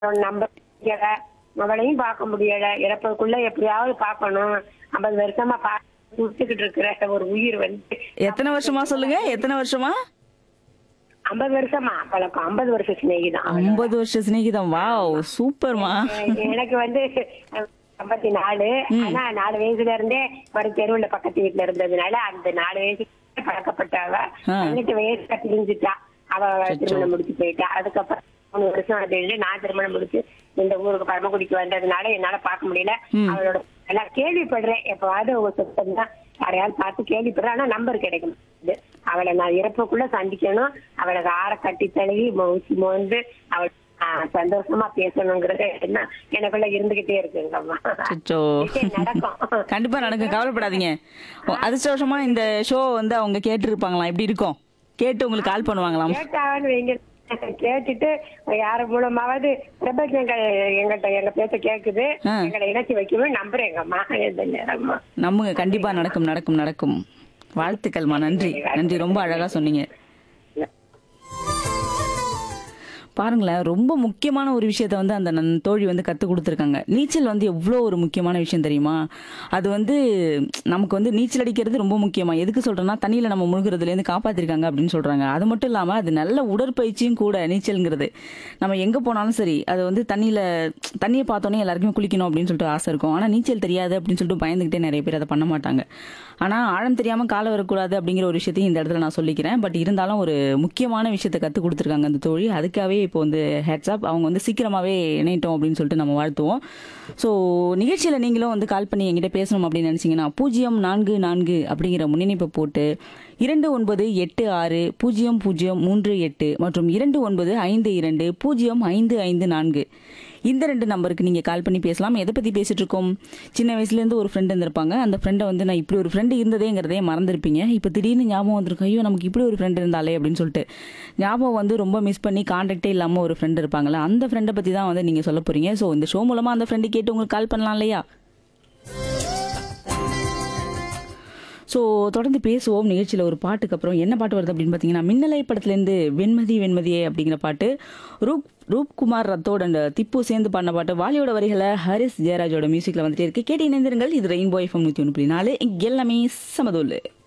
நம்ப முடியல அவளையும் பார்க்க முடியல இறப்பதுக்குள்ள எப்படியாவது பார்க்கணும் ஐம்பது வருஷமா பார்த்து சுட்டுக்கிட்டு இருக்கிற ஒரு உயிர் வந்து எத்தனை வருஷமா சொல்லுங்க எத்தனை வருஷமா ஐம்பது வருஷமா பழக்கம் ஐம்பது வருஷம் சிநேகிதான் ஐம்பது வருஷ சிநேகிதம் வாவ் சூப்பர்மா எனக்கு வந்து ஐம்பத்தி நாலு ஆனா நாலு வயசுல இருந்தே ஒரு தெருவுல பக்கத்து வீட்டுல இருந்ததுனால அந்த நாலு வயசு பழக்கப்பட்டவ ஆ. பதினெட்டு வயசுல பிரிஞ்சுட்டா அவ திருமணம் முடிச்சு போயிட்டா அதுக்கப்புறம் மூணு வருஷம் அது இல்லை. நான் திருமணம் முடிச்சு இந்த ஊருக்கு பரமக்குடிக்கு வந்ததுனால என்னால பார்க்க முடியல அவளோட எல்லாம் கேள்விப்படுறேன் எப்பவாவது ஒரு சொத்தம் தான் யாரையாவது பார்த்து கேள்விப்படுறேன் ஆனா நம்பர் கிடைக்க மாட்டேங்குது அவளை நான் இறப்புக்குள்ள சந்திக்கணும் அவளுக்கு ஆற கட்டி தழுவி ஊசி மோந்து அவள் ஆ, சந்தோஷமா பேசணுங்கிறது என்ன எனக்குள்ள இருந்துகிட்டே இருக்குங்கம்மா அச்சோ நிச்சயம் நடக்கும் கண்டிப்பா நடக்கும் கவலைப்படாதீங்க ஓ, அதிர்ஷ்டவசமா இந்த ஷோ வந்து அவங்க கேட்டிருப்பாங்களாம் எப்படி இருக்கும் கேட்டு உங்களுக்கு கால் பண்ணுவாங்களாம் கேட்டாவன்னு வைங்க கேட்டுட்டு யார் மூலமாவது பிரபஞ்சங்க எங்கிட்ட எங்க பேச்ச கேக்குது ஆ. எங்களை இணைச்சி வைக்கணும் நம்புறேங்கம்மா எந்த நேரமா நம்புங்க கண்டிப்பா நடக்கும் நடக்கும் நடக்கும் வாழ்த்துக்கள்மா நன்றி நன்றி ரொம்ப அழகா சொன்னீங்க பாருங்களேன் ரொம்ப முக்கியமான ஒரு விஷயத்த வந்து அந்த நன் தோழி வந்து கற்றுக் கொடுத்துருக்காங்க நீச்சல் வந்து எவ்வளோ ஒரு முக்கியமான விஷயம் தெரியுமா அது வந்து நமக்கு வந்து நீச்சல் அடிக்கிறது ரொம்ப முக்கியமா எதுக்கு சொல்கிறேன்னா தண்ணியில் நம்ம முழுகிறதுலேருந்து காப்பாற்றிருக்காங்க அப்படின்னு சொல்கிறாங்க அது மட்டும் இல்லாமல் அது நல்ல உடற்பயிற்சியும் கூட நீச்சல்ங்கிறது நம்ம எங்கே போனாலும் சரி அது வந்து தண்ணியில் தண்ணியை பார்த்தோன்னே எல்லாருக்குமே குளிக்கணும் அப்படின்னு சொல்லிட்டு ஆசை இருக்கும் ஆனால் நீச்சல் தெரியாது அப்படின்னு சொல்லிட்டு பயந்துக்கிட்டே நிறைய பேர் அதை பண்ண மாட்டாங்க ஆனால் ஆழம் தெரியாமல் காலை வரக்கூடாது அப்படிங்கிற ஒரு விஷயத்தையும் இந்த இடத்துல நான் சொல்லிக்கிறேன் பட் இருந்தாலும் ஒரு முக்கியமான விஷயத்தை கற்றுக் கொடுத்துருக்காங்க அந்த தோழி அதுக்காகவே இப்போ வந்து ஹெட்ஸ்அப் அவங்க வந்து சீக்கிரமாகவே இணையிட்டோம் அப்படின்னு சொல்லிட்டு நம்ம வாழ்த்துவோம் ஸோ நிகழ்ச்சியில் நீங்களும் வந்து கால் பண்ணி என்கிட்ட பேசணும் அப்படின்னு நினச்சிங்கன்னா பூஜ்ஜியம் நான்கு நான்கு அப்படிங்கிற முன்னிணைப்பை போட்டு இரண்டு ஒன்பது எட்டு ஆறு பூஜ்ஜியம் பூஜ்ஜியம் மூன்று எட்டு மற்றும் இரண்டு ஒன்பது ஐந்து இரண்டு பூஜ்ஜியம் ஐந்து ஐந்து நான்கு இந்த ரெண்டு நம்பருக்கு நீங்கள் கால் பண்ணி பேசலாம் எதை பற்றி பேசிட்டு இருக்கோம் சின்ன வயசுலேருந்து ஒரு ஃப்ரெண்டு இருந்திருப்பாங்க அந்த ஃப்ரெண்டை வந்து நான் இப்படி ஒரு ஃப்ரெண்டு இருந்ததேங்கிறதே மறந்துருப்பீங்க இப்போ திடீர்னு ஞாபகம் வந்திருக்கும் ஐயோ நமக்கு இப்படி ஒரு ஃப்ரெண்டு இருந்தாலே அப்படின்னு சொல்லிட்டு ஞாபகம் வந்து ரொம்ப மிஸ் பண்ணி கான்டாக்டே இல்லாமல் ஒரு ஃப்ரெண்டு இருப்பாங்களே அந்த ஃப்ரெண்டை பற்றி தான் வந்து நீங்கள் சொல்ல போகிறீங்க ஸோ இந்த ஷோ மூலமாக அந்த ஃப்ரெண்டு கேட்டு உங்களுக்கு கால் பண்ணலாம் இல்லையா ஸோ தொடர்ந்து பேசுவோம் நிகழ்ச்சியில் ஒரு பாட்டுக்கு அப்புறம் என்ன பாட்டு வருது அப்படின்னு பார்த்தீங்கன்னா மின்னலை படத்துலேருந்து வெண்மதி வெண்மதியே அப்படிங்கிற பாட்டு ரூப் ரூப்குமார் ரத்தோட அந்த திப்பு சேர்ந்து பாடின பாட்டு வாலியோட வரிகளை ஹரிஸ் ஜெயராஜோட மியூசிக்கில் வந்துட்டே இருக்கு கேட்டு இணைந்திருங்கள் இது ரெயின்போ எஃப்எம் நூற்றி ஒன்று புள்ளி நாலு இங்க எல்லாமே சமதோல்